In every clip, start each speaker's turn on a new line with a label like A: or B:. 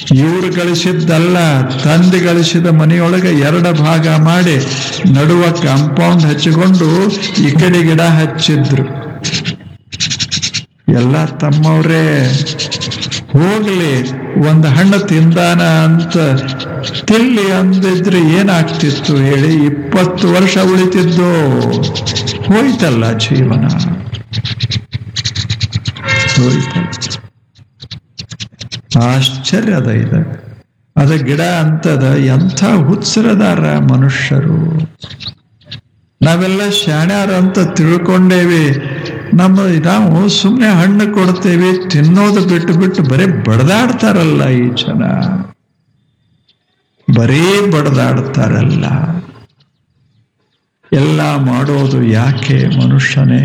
A: ಇವರು ಗಳಿಸಿದ್ದಲ್ಲ ತಂದೆ ಗಳಿಸಿದ ಮನೆಯೊಳಗೆ ಎರಡು ಭಾಗ ಮಾಡಿ ನಡುವ ಕಾಂಪೌಂಡ್ ಹಚ್ಚಿಕೊಂಡು ಈ ಕಡೆ ಗಿಡ ಹಚ್ಚಿದ್ರು ಎಲ್ಲ ತಮ್ಮವ್ರೇ ಹೋಗ್ಲಿ ಒಂದು ಹಣ್ಣು ತಿಂದಾನ ಅಂತ ತಿಲ್ಲಿ ಅಂದಿದ್ರೆ ಏನಾಗ್ತಿತ್ತು ಹೇಳಿ ಇಪ್ಪತ್ತು ವರ್ಷ ಉಳಿತಿದ್ದು ಹೋಯ್ತಲ್ಲ ಜೀವನ ಹೋಯ್ತಲ್ಲ ಆಶ್ಚರ್ಯದ ಇದೆ ಅದ ಗಿಡ ಅಂತದ ಎಂಥ ಹುತ್ಸರದಾರ ಮನುಷ್ಯರು ನಾವೆಲ್ಲ ಶಾಣ್ಯಾರ ಅಂತ ತಿಳ್ಕೊಂಡೇವಿ ನಮ್ಮ ನಾವು ಸುಮ್ಮನೆ ಹಣ್ಣು ಕೊಡ್ತೇವೆ ತಿನ್ನೋದು ಬಿಟ್ಟು ಬಿಟ್ಟು ಬರೀ ಬಡದಾಡ್ತಾರಲ್ಲ ಈ ಜನ ಬರೀ ಬಡದಾಡ್ತಾರಲ್ಲ ಎಲ್ಲ ಮಾಡೋದು ಯಾಕೆ ಮನುಷ್ಯನೇ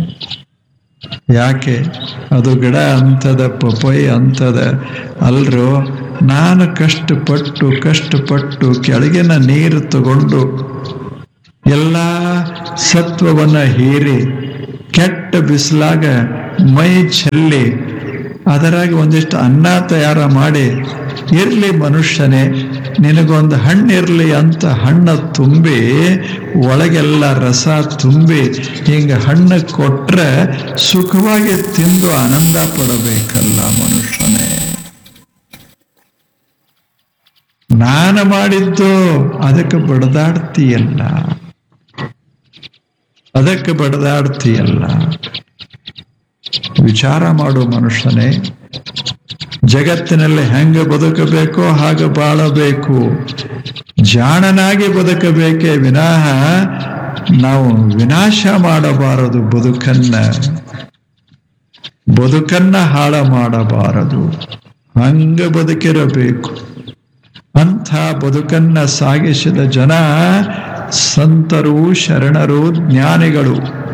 A: ಯಾಕೆ ಅದು ಗಿಡ ಅಂತದ ಪಪೈ ಅಂತದ ಅಲ್ರು ನಾನು ಕಷ್ಟಪಟ್ಟು ಕಷ್ಟಪಟ್ಟು ಕೆಳಗಿನ ನೀರು ತಗೊಂಡು ಎಲ್ಲ ಸತ್ವವನ್ನ ಹೀರಿ ಕೆಟ್ಟ ಬಿಸಿಲಾಗ ಮೈ ಚೆಲ್ಲಿ ಅದರಾಗಿ ಒಂದಿಷ್ಟು ಅನ್ನ ತಯಾರ ಮಾಡಿ ಇರ್ಲಿ ಮನುಷ್ಯನೇ ನಿನಗೊಂದು ಹಣ್ಣಿರ್ಲಿ ಅಂತ ಹಣ್ಣು ತುಂಬಿ ಒಳಗೆಲ್ಲ ರಸ ತುಂಬಿ ಹಿಂಗ ಹಣ್ಣು ಕೊಟ್ರೆ ಸುಖವಾಗಿ ತಿಂದು ಆನಂದ ಪಡಬೇಕಲ್ಲ ಮನುಷ್ಯನೇ ನಾನು ಮಾಡಿದ್ದು ಅದಕ್ಕೆ ಬಡದಾಡ್ತೀಯಲ್ಲ ಅದಕ್ಕೆ ಬಡದಾಡ್ತೀಯಲ್ಲ ವಿಚಾರ ಮಾಡು ಮನುಷ್ಯನೇ ಜಗತ್ತಿನಲ್ಲಿ ಹೆಂಗೆ ಬದುಕಬೇಕೋ ಹಾಗೆ ಬಾಳಬೇಕು ಜಾಣನಾಗಿ ಬದುಕಬೇಕೇ ವಿನಃ ನಾವು ವಿನಾಶ ಮಾಡಬಾರದು ಬದುಕನ್ನ ಬದುಕನ್ನ ಹಾಳ ಮಾಡಬಾರದು ಹಂಗ ಬದುಕಿರಬೇಕು ಅಂಥ ಬದುಕನ್ನ ಸಾಗಿಸಿದ ಜನ ಸಂತರು ಶರಣರು ಜ್ಞಾನಿಗಳು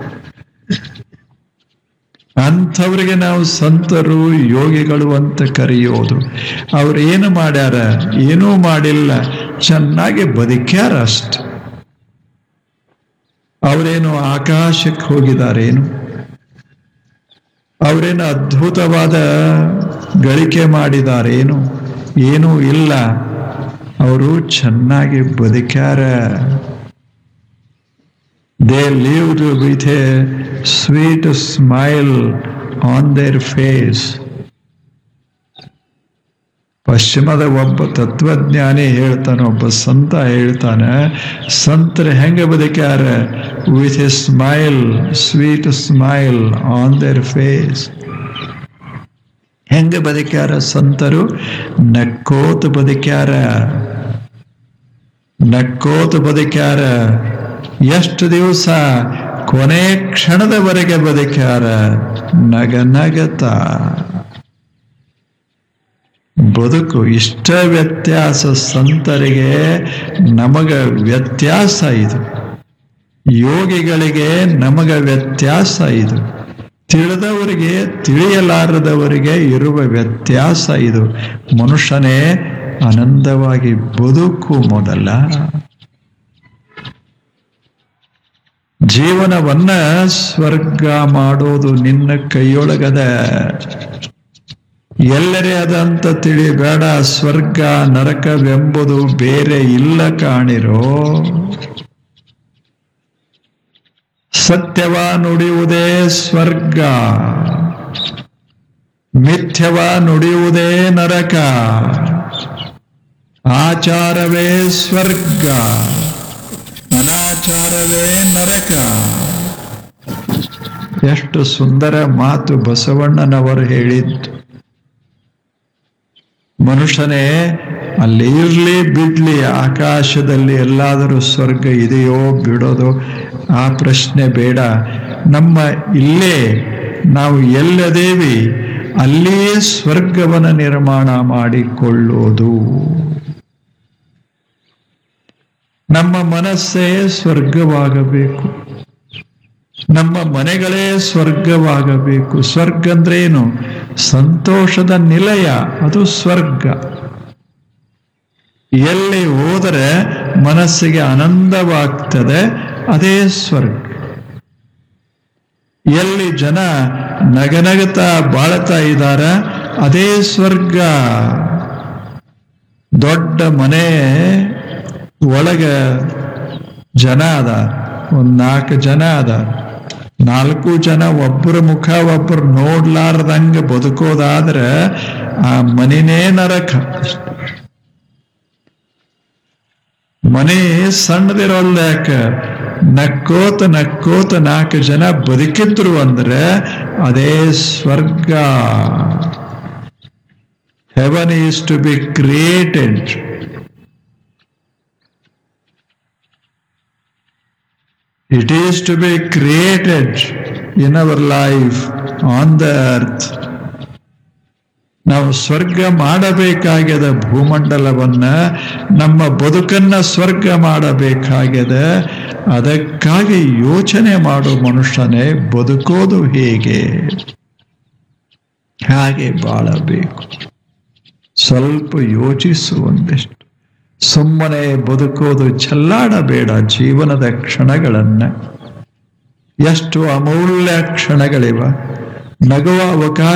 A: ಅಂಥವ್ರಿಗೆ ನಾವು ಸಂತರು ಯೋಗಿಗಳು ಅಂತ ಕರೆಯೋದು ಅವ್ರು ಏನು ಮಾಡ್ಯಾರ ಏನೂ ಮಾಡಿಲ್ಲ ಚೆನ್ನಾಗಿ ಬದುಕ್ಯಾರ ಅಷ್ಟೆ ಅವರೇನು ಆಕಾಶಕ್ಕೆ ಹೋಗಿದಾರೇನು ಅವರೇನು ಅದ್ಭುತವಾದ ಗಳಿಕೆ ಮಾಡಿದಾರೇನು ಏನೂ ಇಲ್ಲ ಅವರು ಚೆನ್ನಾಗಿ ಬದುಕ್ಯಾರ they lived with a sweet smile on their face. ಪಶ್ಚಿಮದ ಒಬ್ಬ ತತ್ವಜ್ಞಾನಿ ಹೇಳ್ತಾನೆ ಒಬ್ಬ ಸಂತ ಹೇಳ್ತಾನೆ ಸಂತರು ಹೆಂಗೆ ಬದುಕ್ಯಾರ with a smile sweet smile on their face ಹೆಂಗೆ ಬದುಕ್ಯಾರ ಸಂತರು ನಕ್ಕೋತ ಬದುಕ್ಯಾರ ನಕ್ಕೋತ ಬದುಕ್ಯಾರ ಎಷ್ಟು ದಿವಸ ಕೊನೆ ಕ್ಷಣದವರೆಗೆ ಬದುಕ್ಯಾರ ನಗ ನಗತ ಬದುಕು ಇಷ್ಟ ವ್ಯತ್ಯಾಸ ಸಂತರಿಗೆ ನಮಗ ವ್ಯತ್ಯಾಸ ಇದು ಯೋಗಿಗಳಿಗೆ ನಮಗ ವ್ಯತ್ಯಾಸ ಇದು ತಿಳಿದವರಿಗೆ ತಿಳಿಯಲಾರದವರಿಗೆ ಇರುವ ವ್ಯತ್ಯಾಸ ಇದು ಮನುಷ್ಯನೇ ಆನಂದವಾಗಿ ಬದುಕು ಮೊದಲ ಜೀವನವನ್ನ ಸ್ವರ್ಗ ಮಾಡೋದು ನಿನ್ನ ಕೈಯೊಳಗದ ಎಲ್ಲರೇ ಅದಂತ ತಿಳಿಬೇಡ ಸ್ವರ್ಗ ನರಕವೆಂಬುದು ಬೇರೆ ಇಲ್ಲ ಕಾಣಿರೋ ಸತ್ಯವ ನುಡಿಯುವುದೇ ಸ್ವರ್ಗ ಮಿಥ್ಯವ ನುಡಿಯುವುದೇ ನರಕ ಆಚಾರವೇ ಸ್ವರ್ಗ ಅನಾಚಾರವೇ ನರಕ ಎಷ್ಟು ಸುಂದರ ಮಾತು ಬಸವಣ್ಣನವರು ಹೇಳಿದ್ದು ಮನುಷ್ಯನೇ ಅಲ್ಲಿ ಇರ್ಲಿ ಬಿಡ್ಲಿ ಆಕಾಶದಲ್ಲಿ ಎಲ್ಲಾದರೂ ಸ್ವರ್ಗ ಇದೆಯೋ ಬಿಡೋದು ಆ ಪ್ರಶ್ನೆ ಬೇಡ ನಮ್ಮ ಇಲ್ಲೇ ನಾವು ಎಲ್ಲದೇವಿ ಅಲ್ಲಿಯೇ ಸ್ವರ್ಗವನ್ನು ನಿರ್ಮಾಣ ಮಾಡಿಕೊಳ್ಳೋದು ನಮ್ಮ ಮನಸ್ಸೇ ಸ್ವರ್ಗವಾಗಬೇಕು ನಮ್ಮ ಮನೆಗಳೇ ಸ್ವರ್ಗವಾಗಬೇಕು ಸ್ವರ್ಗ ಅಂದ್ರೆ ಏನು ಸಂತೋಷದ ನಿಲಯ ಅದು ಸ್ವರ್ಗ ಎಲ್ಲಿ ಹೋದರೆ ಮನಸ್ಸಿಗೆ ಆನಂದವಾಗ್ತದೆ ಅದೇ ಸ್ವರ್ಗ ಎಲ್ಲಿ ಜನ ನಗನಗತಾ ಬಾಳ್ತಾ ಇದ್ದಾರ ಅದೇ ಸ್ವರ್ಗ ದೊಡ್ಡ ಮನೆ ಒಳಗ ಜನ ಅದ ಒಂದ್ ನಾಲ್ಕು ಜನ ಅದ ನಾಲ್ಕು ಜನ ಒಬ್ಬರ ಮುಖ ಒಬ್ಬರು ನೋಡ್ಲಾರ್ದಂಗ ಬದುಕೋದಾದ್ರ ಆ ಮನಿನೇ ನರಕ ಮನೆ ಸಣ್ಣದಿರೋಲ್ಲ ಯಾಕ ನಕ್ಕೋತ ನಕ್ಕೋತ ನಾಲ್ಕು ಜನ ಬದುಕಿದ್ರು ಅಂದ್ರೆ ಅದೇ ಸ್ವರ್ಗ heaven is to be created It is to be created in our life on the earth. ನಾವು ಸ್ವರ್ಗ ಮಾಡಬೇಕಾಗ್ಯದ ಭೂಮಂಡಲವನ್ನ ನಮ್ಮ ಬದುಕನ್ನ ಸ್ವರ್ಗ ಮಾಡಬೇಕಾಗ್ಯದ ಅದಕ್ಕಾಗಿ ಯೋಚನೆ ಮಾಡೋ ಮನುಷ್ಯನೇ ಬದುಕೋದು ಹೇಗೆ ಹಾಗೆ ಬಾಳಬೇಕು ಸ್ವಲ್ಪ ಯೋಚಿಸು ಒಂದಿಷ್ಟು ಸುಮ್ಮನೆ ಬದುಕೋದು ಚೆಲ್ಲಾಡಬೇಡ ಜೀವನದ ಕ್ಷಣಗಳನ್ನ ಎಷ್ಟು ಅಮೂಲ್ಯ ಕ್ಷಣಗಳಿವ ನಗುವ ಅವಕಾಶ